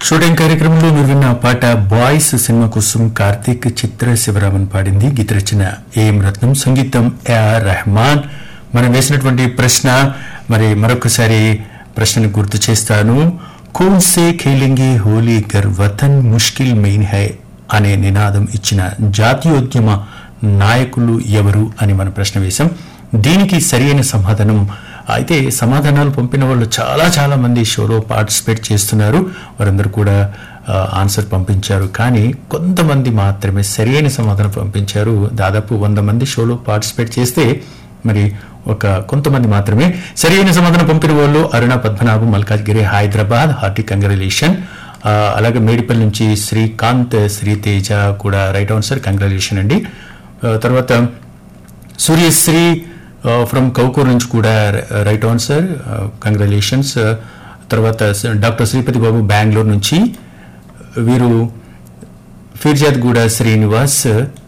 shooting కార్యక్రమంలో మీరు విన్న పాట బాయ్స్ సినిమా కోసం కార్తీక్ చిత్ర శివరామన్ పాడింది గీత రచన ఏం రత్నం సంగీతం ఏఆర్ రెహమాన్ మనం వేసినటువంటి ప్రశ్న మరి మరొకసారి ప్రశ్నను గుర్తు చేస్తాను కౌన్ సే ఖేలింగే హోలీ గర్ వతన్ ముష్కిల్ మెయిన్ హై అనే నినాదం ఇచ్చిన జాతీయోద్యమ నాయకులు ఎవరు అని మనం ప్రశ్న వేశాం దీనికి సరైన సమాధానం అయితే సమాధానాలు పంపిన వాళ్ళు చాలా చాలా మంది షోలో పార్టిసిపేట్ చేస్తున్నారు వారందరూ కూడా ఆ, ఆన్సర్ పంపించారు కానీ కొంతమంది మాత్రమే సరైన సమాధానం పంపించారు దాదాపు వంద మంది షోలో పార్టిసిపేట్ చేస్తే మరి ఒక కొంతమంది మాత్రమే సరైన సమాధానం పంపిన వాళ్ళు అరుణ పద్మనాభం మల్కాజ్గిరి హైదరాబాద్ హార్టీ కంగ్రాచులేషన్ అలాగే మేడిపల్లి నుంచి శ్రీకాంత్ శ్రీతేజ కూడా రైట్ ఆన్సర్ కంగ్రాచులేషన్ అండి ఆ, తర్వాత సూర్యశ్రీ ఫ్రమ్ కౌకూర్ నుంచి కూడా రైట్ ఆన్సర్ కంగ్రాచులేషన్స్ తర్వాత డాక్టర్ శ్రీపతి బాబు బెంగళూరు నుంచి వీరు Firzadguda Srinivas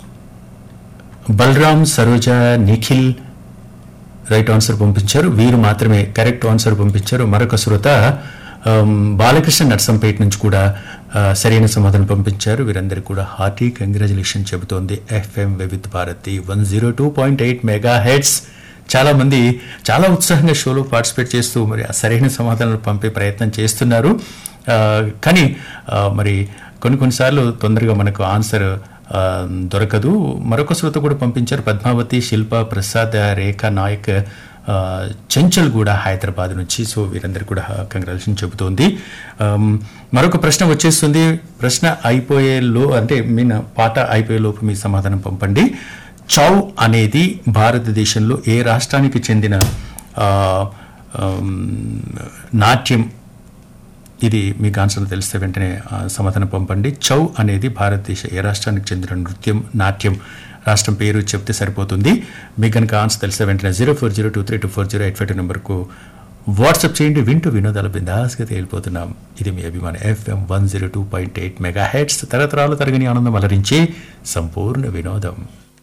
Balaram Saroja Nikhil right answer పంపించారు వీరు మాత్రమే కరెక్ట్ ఆన్సర్ పంపించారు మరొక శ్రోత ఆమ్, బాలకృష్ణ నర్సంపేట నుంచి కూడా ఆ, సరైన సమాధానం పంపించారు వీరందరికీ కూడా హార్టీ కంగ్రాచులేషన్ చెబుతోంది FM Vividh Bharati one zero two point eight mega megahertz చాలా మంది చాలా ఉత్సాహంగా షోలో పార్టిసిపేట్ చేస్తూ మరి ఆ సరైన సమాధానాలు పంపే ప్రయత్నం చేస్తున్నారు ఆ, కానీ ఆ, మరి కొన్ని కొన్నిసార్లు తొందరగా మనకు ఆన్సర్ ఆ, దొరకదు మరొక శ్రోత కూడా పంపించారు పద్మావతి శిల్ప ప్రసాద్ రేఖ నాయక్ ఆ, చెంచల్ కూడా హైదరాబాద్ నుంచి సో వీరందరూ కూడా కంగ్రాచులేషన్ చెబుతోంది ఆమ్, మరొక ప్రశ్న వచ్చేస్తుంది ప్రశ్న అయిపోయేలో అంటే మీన పాట అయిపోయే లోపు మీ సమాధానం పంపండి చౌ అనేది భారతదేశంలో ఏ రాష్ట్రానికి చెందిన ఆ, ఆమ్, నాట్యం ఇది మీకు ఆన్సర్ తెలిస్తే వెంటనే ఆ, సమాధానం పంపండి చౌ అనేది భారతదేశ ఏ రాష్ట్రానికి చెందిన నృత్యం నాట్యం రాష్ట్రం పేరు చెప్తే సరిపోతుంది మీకు కనుక ఆన్సర్ తెలిస్తే వెంటనే zero four zero two three two four zero eight five two నెంబర్కు వాట్సాప్ చేయండి వింటూ వినోదాల బిందాస్గా తేలిపోతున్నాం ఇది మీ అభిమాన FM one zero two point eight mega heads తరతరాలు తరగని ఆనందం అలరించి సంపూర్ణ వినోదం